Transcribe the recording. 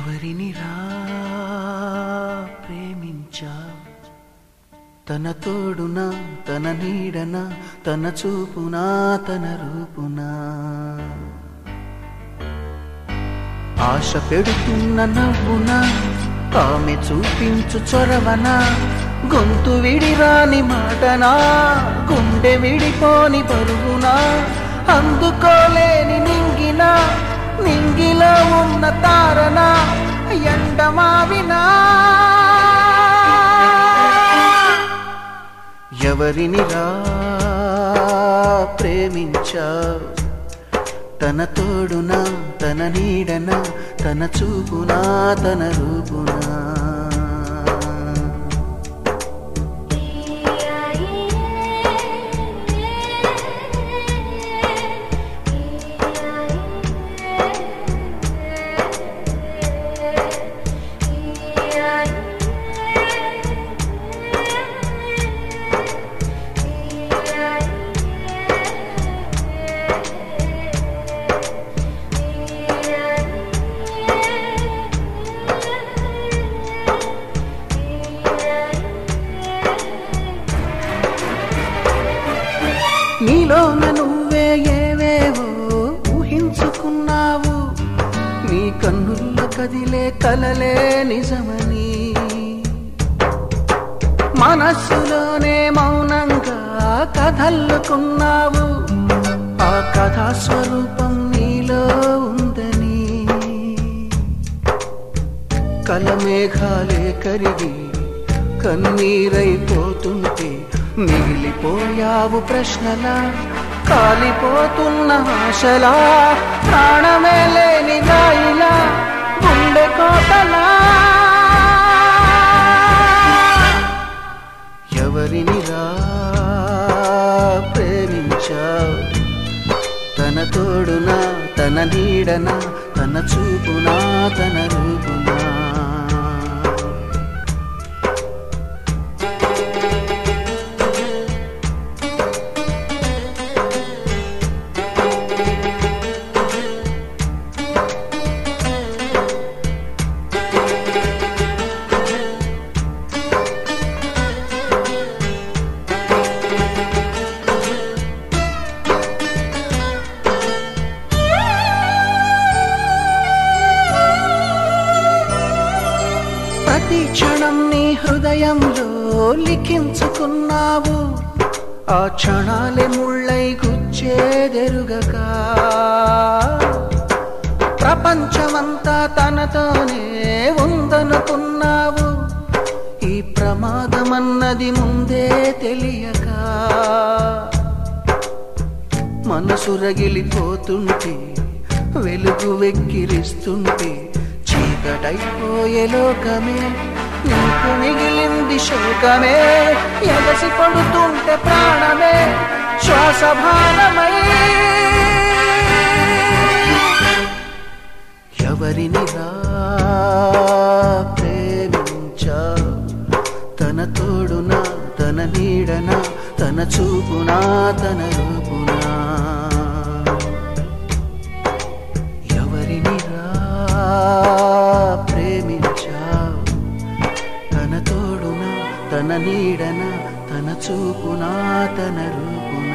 ఎవరిని రా ప్రేమించా తన తోడున తన నీడన తన చూపునా తన రూపునా ఆశ పెడుతున్న నవ్వున ఆమె చూపించు చొరవన గొంతు విడిరాని మాటనా గుండె విడిపోని పరుగునా అందుకోలేని నింగిన నింగిలో ఉన్న తారన ఎండమావినా ఎవరిని రా ప్రేమించా తన తోడున తన నీడన తన చూపునా తన రూపునా నీలోన నువ్వే ఏవేవో ఊహించుకున్నావు నీ కన్నుల్లో కదిలే కలలే నిజమని మనస్సులోనే మౌనంగా కథల్లుకున్నావు ఆ కథా స్వరూపం నీలో ఉందని కలమేఘాలే కరిగి కన్నీరైపోతుంటే మిగిలిపోయావు ప్రశ్నలా కాలిపోతున్న ఆశలా ప్రాణమే లేని రాయిలా గుండె కోటలా ఎవరిని రా ప్రేమించావు తన తోడున తన నీడన తన చూపునా తన రూపునా ప్రతి క్షణం నీ హృదయంలో లిఖించుకున్నావు ఆ క్షణాలే ముళ్ళై గుచ్చేదెరుగక ప్రపంచమంతా తనతోనే ఉందనుకున్నావు ఈ ప్రమాదమన్నది ముందే తెలియక మనసు రగిలిపోతుంటే వెలుగు వెక్కిరిస్తుంటే చీకటైపోయే లోకమే నీకు మిగిలింది శోకమే ఎగసి పడుతుంటే ప్రాణమే శ్వాస భారమై ఎవరిని రా ప్రేమించా తన తోడున తన నీడన తన చూపునా తన రూపునా ఎవరిని రా ప్రేమించావు తన తోడున తన నీడన తన చూపునా తన రూపునా